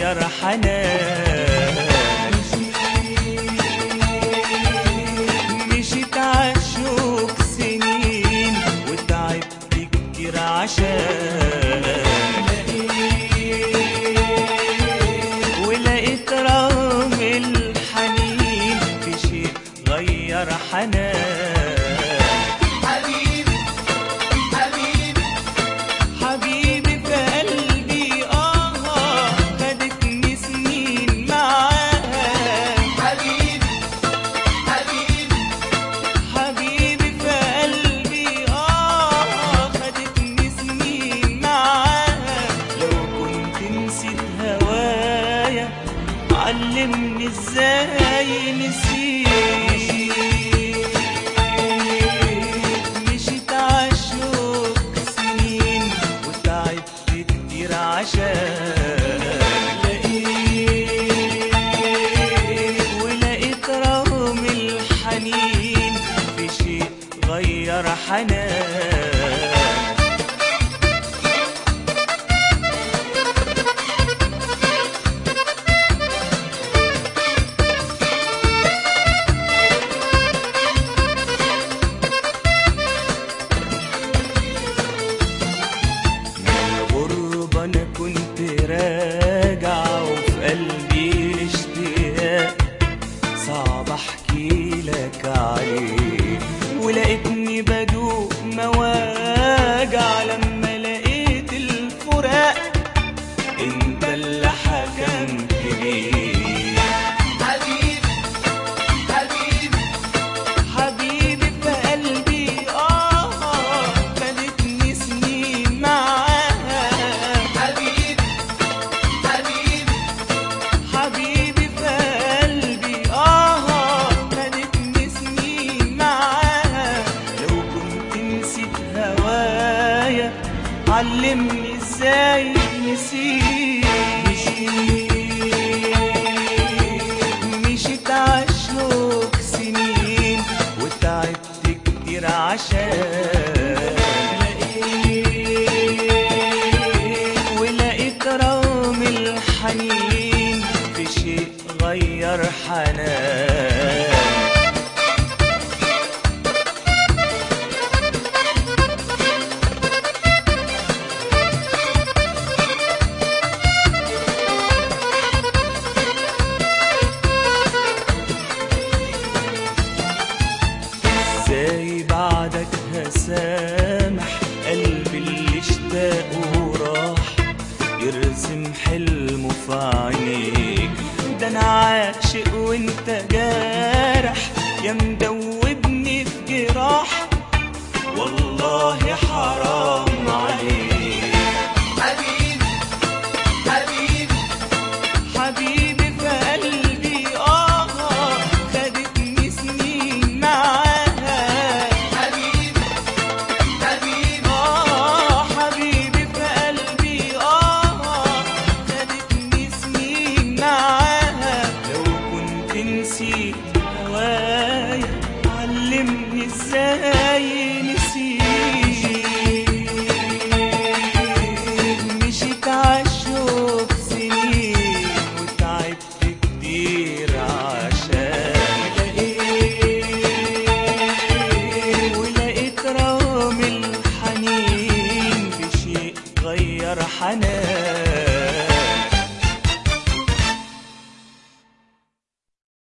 غير حنان مشيت عالشوق سنين وتعبت كتير عشان ولقيت رغم الحنين في شيء غير حنان حبيبي حبيبي حبيبي في قلبي اه خدتني سنين معاها حبيبي حبيبي حبيبي في قلبي اه خدتني سنين معاها لو كنت نسيت هوايا علمني ازاي نسيت مشيت عالشوق سنين وتعبت كتير عشان لقيت ولقيت رغم الحنين في شيء غير حنان غربة أنا كنت راجع وفي قلبي اشتياق صعب أحكي لك عليه ولقيتني بدوق مواجع لما لقيت الفراق انت اللي حكمت بيه حبيبي حبيبي حبيبي في قلبي اه خدتني سنين معاها حبيبي حبيبي حبيبي في قلبي اه خدتني سنين معاها لو كنت نسيت هوايا علمني ازاي نسيت مشيت عالشوق سنين وتعبت كتير عشان ولقيت رغم الحنين في شيء غير حنان ازاي بعدك هسامح قلبي اللي اشتاق وراح يرسم حلمه في عينيك ده انا عاشق وانت جارح يا مدوبني في جراح والله حرام عليك حبيبي حبيبي حبيبي في قلبي اه خدتني سنين معاها حبيبي حبيبي آه حبيبي في قلبي آه خدتني سنين معاها لو كنت نسيت هوايا علمني ازاي نسيت مشيت عالشوق سنين وتعبت كتير عشان لقيت ولقيت رغم الحنين في شيء غير حنان